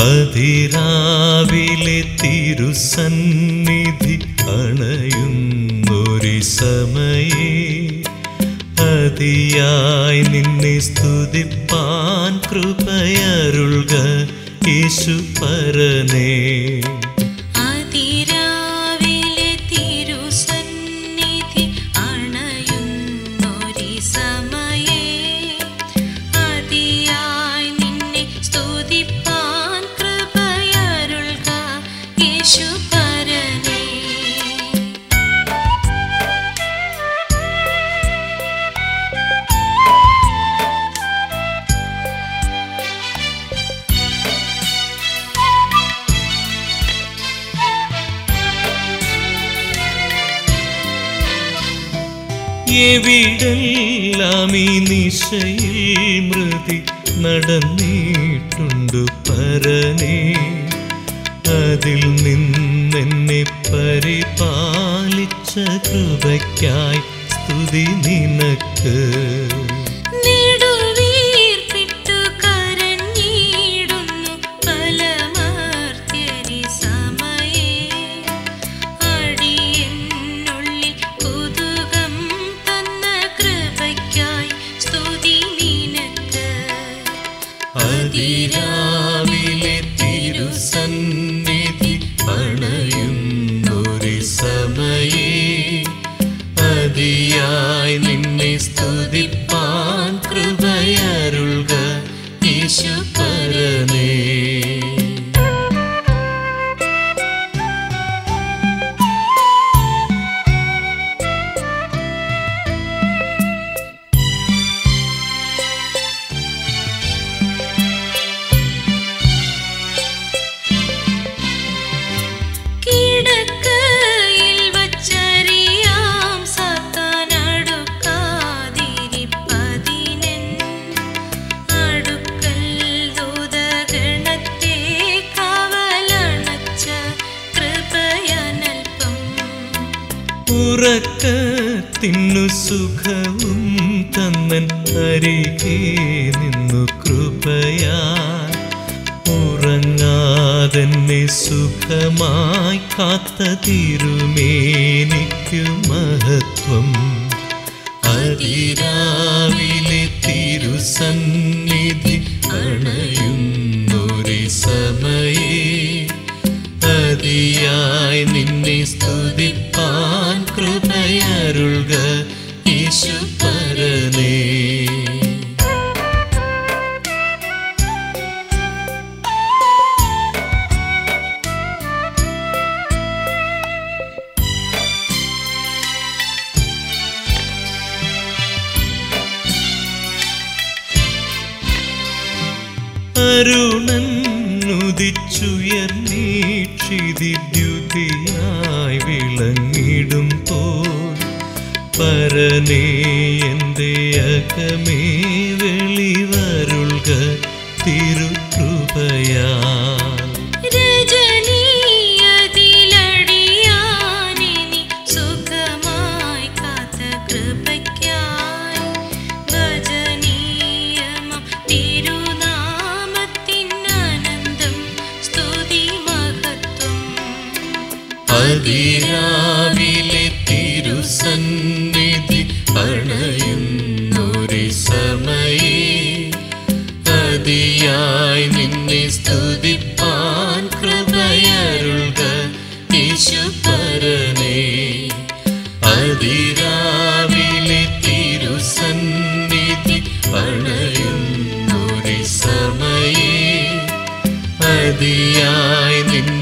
അതിരാവിലെ തിരുസന്നിധി അണയുന്നൊരു സമയേ അതിയായി നിന്നെ സ്തുതിപ്പാൻ കൃപയരുൾക യേശു പരനേ അതിരാവിലെ തിരുസന്നിധി അണയുന്നൊരി സമയേ അതിയായി നിന്നെ സ്തുതിപ്പാൻ കൃപയരുൾക യേശു പരനേ എവിടെല്ലാം ഈ നിശയിൽ മൃതി നടന്നിട്ടുണ്ടു പരനേ അതിൽ നിന്നെന്നെ പരിപാലിച്ച കൃപയ്ക്കായി സ്തുതി നിനക്ക് നെടുവീർപ്പിട്ടു കരഞ്ഞിടുന്നു പലമർത്യരി സമയേ അടിയെന്നുള്ളിൽ കുതുകം തന്ന കൃപയ്ക്കായി സ്തുതി നിനക്ക് അതിരാവിലെ തിരുസന്നിധി അണയുന്നൊരു സമയേ അതിയായി നിന്നെ സ്തുതിപ്പാൻ കൃപയരുൾക യേശു പരനേ കിടക്കയിൽ വച്ചറിയാം സത്താനടുക്കാതിരിപ്പതിനൻ അടുക്കൽ ദൂതഗണത്തെ കവലണച്ച കൃപയനൽപ്പം ഉറക്കത്തിനു സുഖവും തന്നൻ അരികെ നിന്നു കൃപയാ ഉറങ്ങാതെന്നെ സുഖമായി കാത്ത തിരുമേനിക്കു മഹത്വം അതിരാവിലെ തിരുസന്നിധി അണയുന്നൊരു സമയേ അതിയായി നിന്നെ സ്തുതിപ്പാൻ കൃപയരുൾക യേശു പരനേ അരുണന്നുദിച്ചുയർന്നീക്ഷിതിദ്യുതിയായി വിളങ്ങിടും പോൽ പരനേ എൻ്റെ അകമേ വെളിവരുൾക തിരുകൃപയാ രജനീയതിലടിയാനിനി സുഖമായി കാത്ത കൃപയ്ക്കായി ഭജനീയമം തിരുനാമത്തിനനന്തം സ്തുതി മഹത്വം അതിരാവിലെ തിരുസന്നിധി അണയുന്നൊരു സമയേ അതിയായി നിന്നെ സ്തുതിപ്പാൻ കൃപയരുൾക യേശു പരനേ അതിരാവിലെ തിരുസന്നിധി അണയുന്നൊരു സമയേ അതിയായി നിന്നെ